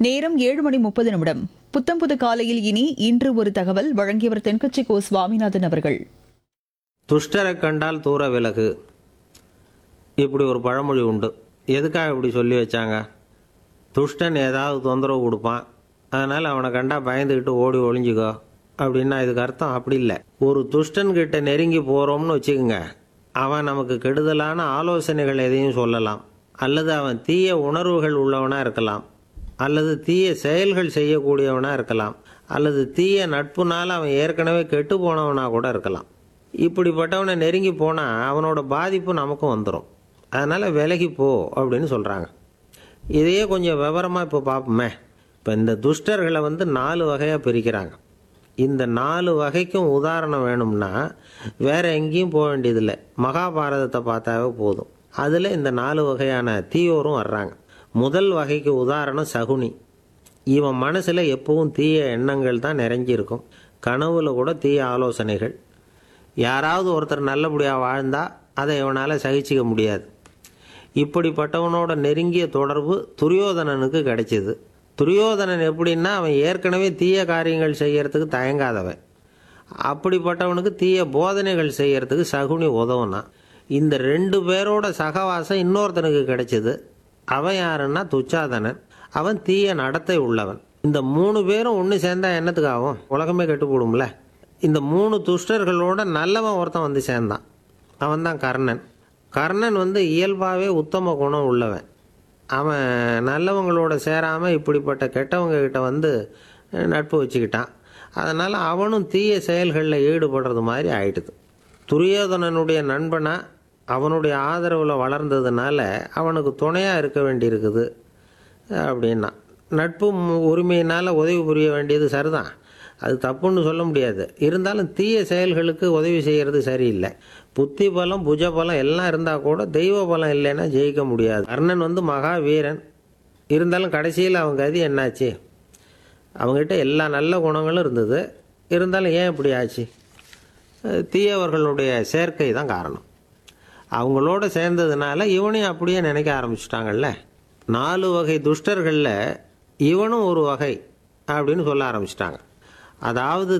நேரம் ஏழு மணி முப்பது நிமிடம் புத்தம் புது காலையில் இனி இன்று ஒரு தகவல் வழங்கியவர் தென்கட்சி கோ சுவாமிநாதன் அவர்கள் துஷ்டரை கண்டால் தூர விலகு இப்படி ஒரு பழமொழி உண்டு எதுக்காக இப்படி சொல்லி வச்சாங்க துஷ்டன் ஏதாவது தொந்தரவு கொடுப்பான் அதனால் அவனை கண்டா பயந்துக்கிட்டு ஓடி ஒளிஞ்சுக்கோ அப்படின்னா இதுக்கு அர்த்தம் அப்படி இல்லை ஒரு துஷ்டன்கிட்ட நெருங்கி போகிறோம்னு வச்சுக்கோங்க அவன் நமக்கு கெடுதலான ஆலோசனைகள் எதையும் சொல்லலாம் அல்லது அவன் தீய உணர்வுகள் உள்ளவனாக இருக்கலாம் அல்லது தீய செயல்கள் செய்யக்கூடியவனாக இருக்கலாம் அல்லது தீய நட்புனால அவன் ஏற்கனவே கெட்டு போனவனாக கூட இருக்கலாம் இப்படிப்பட்டவனை நெருங்கி போனால் அவனோட பாதிப்பு நமக்கும் வந்துடும் அதனால் விலகி போ அப்படின்னு சொல்கிறாங்க இதையே கொஞ்சம் விவரமாக இப்போ பார்ப்போமே இப்போ இந்த துஷ்டர்களை வந்து நாலு வகையாக பிரிக்கிறாங்க இந்த நாலு வகைக்கும் உதாரணம் வேணும்னா வேற எங்கேயும் போக வேண்டியதில்லை மகாபாரதத்தை பார்த்தாவே போதும் அதில் இந்த நாலு வகையான தீயோரும் வர்றாங்க முதல் வகைக்கு உதாரணம் சகுனி இவன் மனசில் எப்பவும் தீய எண்ணங்கள் தான் நிறைஞ்சிருக்கும் கனவுல கூட தீய ஆலோசனைகள் யாராவது ஒருத்தர் நல்லபடியாக வாழ்ந்தா அதை இவனால் சகிச்சிக்க முடியாது இப்படிப்பட்டவனோட நெருங்கிய தொடர்பு துரியோதனனுக்கு கிடைச்சிது துரியோதனன் எப்படின்னா அவன் ஏற்கனவே தீய காரியங்கள் செய்யறதுக்கு தயங்காதவன் அப்படிப்பட்டவனுக்கு தீய போதனைகள் செய்யறதுக்கு சகுனி உதவுனான் இந்த ரெண்டு பேரோட சகவாசம் இன்னொருத்தனுக்கு கிடைச்சது அவன் யாருன்னா துச்சாதனன் அவன் தீய நடத்தை உள்ளவன் இந்த மூணு பேரும் ஒன்று சேர்ந்தா என்னத்துக்கு ஆகும் உலகமே கெட்டு போடும்ல இந்த மூணு துஷ்டர்களோட நல்லவன் ஒருத்தன் வந்து சேர்ந்தான் அவன் தான் கர்ணன் கர்ணன் வந்து இயல்பாகவே உத்தம குணம் உள்ளவன் அவன் நல்லவங்களோட சேராமல் இப்படிப்பட்ட கெட்டவங்க கிட்ட வந்து அஹ், நட்பு வச்சுக்கிட்டான் அதனால் அவனும் தீய செயல்களில் ஈடுபடுறது மாதிரி ஆயிடுது துரியோதனனுடைய நண்பனா அவனுடைய ஆதரவில் வளர்ந்ததுனால அவனுக்கு துணையாக இருக்க வேண்டியிருக்குது அப்படின்னா நட்பு மு- உரிமையினால் உதவி புரிய வேண்டியது சரிதான் அது தப்புன்னு சொல்ல முடியாது இருந்தாலும் தீய செயல்களுக்கு உதவி செய்கிறது சரியில்லை புத்தி பலம் புஜ பலம் எல்லாம் இருந்தால் கூட தெய்வ பலம் இல்லைன்னா ஜெயிக்க முடியாது கர்ணன் வந்து மகா வீரன் இருந்தாலும் கடைசியில் அவன் கதி என்னாச்சு அவங்ககிட்ட எல்லா நல்ல குணங்களும் இருந்தது இருந்தாலும் ஏன் இப்படி ஆச்சு அஹ் தீயவர்களுடைய சேர்க்கை தான் காரணம் அவங்களோட சேர்ந்ததுனால இவனையும் அப்படியே நினைக்க ஆரம்பிச்சிட்டாங்கல்ல நாலு வகை துஷ்டர்களில் இவனும் ஒரு வகை அப்படின்னு சொல்ல ஆரம்பிச்சிட்டாங்க அதாவது